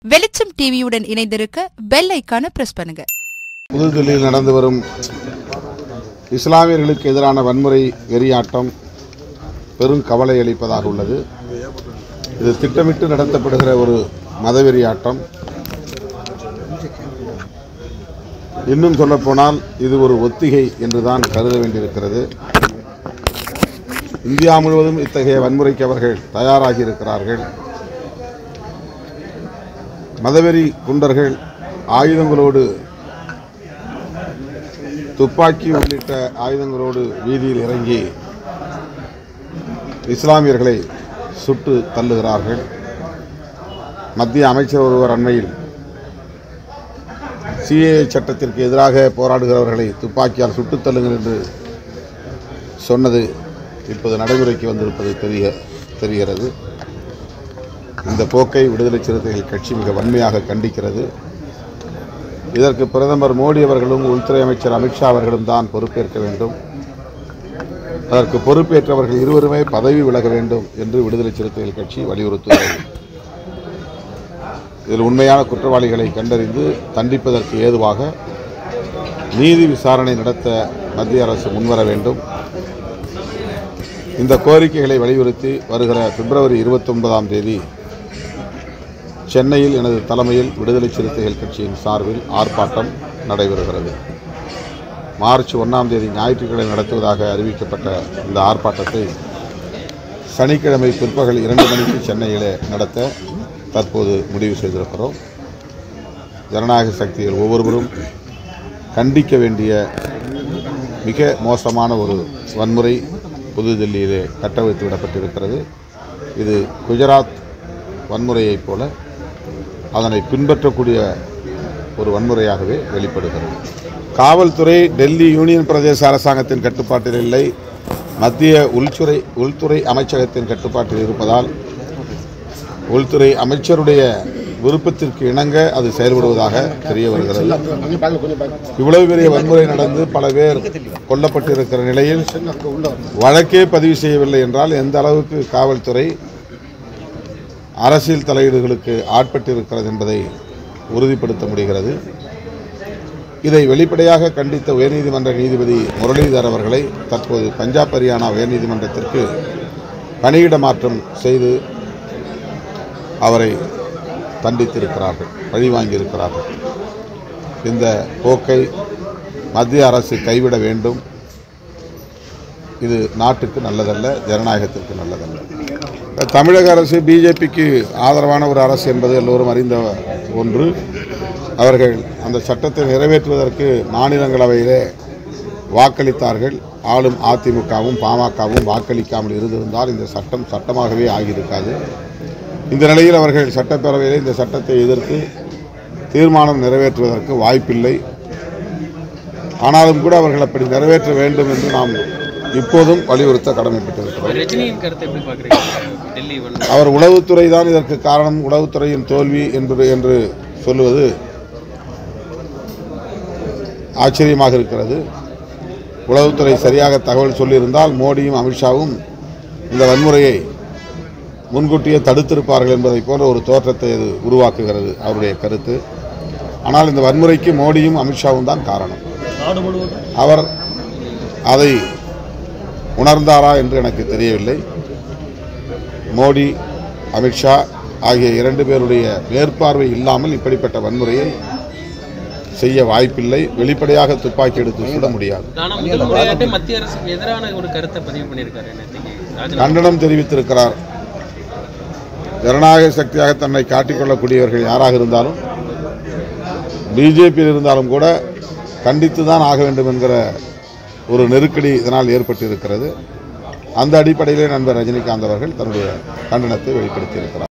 வெளிச்சம் டிவியுடன் இணைந்திருக்க பெல் ஐக்கான பிரஸ் பண்ணுங்க புதுதில்லியில் நடந்து வரும் இஸ்லாமியர்களுக்கு எதிரான வன்முறை வெறியாட்டம் பெரும் கவலை அளிப்பதாக உள்ளது இது திட்டமிட்டு நடத்தப்படுகிற ஒரு மதவெறியாட்டம் இன்னும் சொல்லப்போனால் இது ஒரு ஒத்திகை என்றுதான் கருத வேண்டியிருக்கிறது இந்தியா முழுவதும் இத்தகைய வன்முறைக்கு அவர்கள் தயாராகி இருக்கிறார்கள் மதவெறி குண்டர்கள் ஆயுதங்களோடு துப்பாக்கி உள்ளிட்ட ஆயுதங்களோடு வீதியில் இறங்கி இஸ்லாமியர்களை சுட்டு தள்ளுகிறார்கள் மத்திய அமைச்சர் ஒருவர் அண்மையில் சிஏஏ சட்டத்திற்கு எதிராக போராடுகிறவர்களை துப்பாக்கியால் சுட்டுத் தள்ளுங்கள் என்று சொன்னது இப்போது நடைமுறைக்கு வந்திருப்பது தெரிய தெரிகிறது இந்த போக்கை விடுதலை சிறுத்தைகள் கட்சி மிக வன்மையாக கண்டிக்கிறது இதற்கு பிரதமர் மோடி அவர்களும் உள்துறை அமைச்சர் அமித்ஷா அவர்களும் தான் பொறுப்பேற்க வேண்டும் அதற்கு பொறுப்பேற்றவர்கள் இருவருமே பதவி விலக வேண்டும் என்று விடுதலை சிறுத்தைகள் கட்சி வலியுறுத்துகிறது இதில் உண்மையான குற்றவாளிகளை கண்டறிந்து தண்டிப்பதற்கு ஏதுவாக நீதி விசாரணை நடத்த மத்திய அரசு முன்வர வேண்டும் இந்த கோரிக்கைகளை வலியுறுத்தி வருகிற பிப்ரவரி இருபத்தொன்பதாம் தேதி சென்னையில் எனது தலைமையில் விடுதலை சிறுத்தைகள் கட்சியின் சார்பில் ஆர்ப்பாட்டம் நடைபெறுகிறது மார்ச் ஒன்றாம் தேதி ஞாயிற்றுக்கிழமை நடத்துவதாக அறிவிக்கப்பட்ட இந்த ஆர்ப்பாட்டத்தை சனிக்கிழமை பிற்பகல் இரண்டு மணிக்கு சென்னையிலே நடத்த தற்போது முடிவு செய்திருக்கிறோம் ஜனநாயக சக்திகள் ஒவ்வொருவரும் கண்டிக்க வேண்டிய மிக மோசமான ஒரு வன்முறை புதுதில்லியிலே கட்டவிழ்த்து விடப்பட்டிருக்கிறது இது குஜராத் வன்முறையைப் போல அதனை பின்பற்றக்கூடிய ஒரு வன்முறையாகவே வெளிப்படுகிறது காவல்துறை டெல்லி யூனியன் பிரதேச அரசாங்கத்தின் கட்டுப்பாட்டில் இல்லை மத்திய உள்துறை உள்துறை அமைச்சகத்தின் கட்டுப்பாட்டில் இருப்பதால் உள்துறை அமைச்சருடைய விருப்பத்திற்கு இணங்க அது செயல்படுவதாக தெரிய வருகிறது இவ்வளவு பெரிய வன்முறை நடந்து பல பேர் கொல்லப்பட்டிருக்கிற நிலையில் வழக்கே பதிவு செய்யவில்லை என்றால் எந்த அளவுக்கு காவல்துறை அரசியல் தலையீடுகளுக்கு ஆட்பட்டிருக்கிறது என்பதை உறுதிப்படுத்த முடிகிறது இதை வெளிப்படையாக கண்டித்த உயர்நீதிமன்ற நீதிபதி முரளிதர் அவர்களை தற்போது பஞ்சாப் ஹரியானா உயர்நீதிமன்றத்திற்கு பணியிட மாற்றம் செய்து அவரை தண்டித்திருக்கிறார்கள் பழிவாங்கியிருக்கிறார்கள் இந்த போக்கை மத்திய அரசு கைவிட வேண்டும் இது நாட்டுக்கு நல்லதல்ல ஜனநாயகத்திற்கு நல்லதல்ல தமிழக அரசு பிஜேபிக்கு ஆதரவான ஒரு அரசு என்பது எல்லோரும் அறிந்த ஒன்று அவர்கள் அந்த சட்டத்தை நிறைவேற்றுவதற்கு மாநிலங்களவையிலே வாக்களித்தார்கள் ஆளும் அதிமுகவும் பாமகவும் வாக்களிக்காமல் இருந்திருந்தால் இந்த சட்டம் சட்டமாகவே ஆகியிருக்காது இந்த நிலையில் அவர்கள் சட்டப்பேரவையில் இந்த சட்டத்தை எதிர்த்து தீர்மானம் நிறைவேற்றுவதற்கு வாய்ப்பில்லை ஆனாலும் கூட அவர்கள் அப்படி நிறைவேற்ற வேண்டும் என்று நாம் இப்போதும் வலியுறுத்த கடமைப்பட்டிருக்கிறோம் ரஜினியின் கருத்தை எப்படி பார்க்குறீங்க டெல்லி வந்து அவர் உளவுத்துறை தான் இதற்கு காரணம் உளவுத்துறையின் தோல்வி என்பது என்று சொல்லுவது ஆச்சரியமாக இருக்கிறது உளவுத்துறை சரியாக தகவல் சொல்லியிருந்தால் மோடியும் அமித்ஷாவும் இந்த வன்முறையை முன்கூட்டியே தடுத்திருப்பார்கள் என்பதை போன்ற ஒரு தோற்றத்தை அது உருவாக்குகிறது அவருடைய கருத்து ஆனால் இந்த வன்முறைக்கு மோடியும் அமித்ஷாவும் தான் காரணம் அவர் அதை உணர்ந்தாரா என்று எனக்கு தெரியவில்லை மோடி அமித்ஷா ஆகிய இரண்டு பேருடைய மேற்பார்வை இல்லாமல் இப்படிப்பட்ட வன்முறையை செய்ய வாய்ப்பில்லை வெளிப்படையாக துப்பாக்கி எடுத்து சுட முடியாது ஆனால் முதல் முறையாட்டு மத்திய அரசுக்கு எதிரான ஒரு கருத்தை பதிவு பண்ணியிருக்காரு நேற்றுக்கு ராஜ்நாத் கண்டனம் தெரிவித்திருக்கிறார் ஜனநாயக சக்தியாக தன்னை காட்டிக்கொள்ளக்கூடியவர்கள் யாராக இருந்தாலும் பிஜேபியில் இருந்தாலும் கூட கண்டித்து தான் ஆக வேண்டும் என்கிற ஒரு நெருக்கடி இதனால் ஏற்பட்டிருக்கிறது அந்த அடிப்படையிலே நண்பர் ரஜினிகாந்த் அவர்கள் தன்னுடைய கண்டனத்தை வெளிப்படுத்தியிருக்கிறார்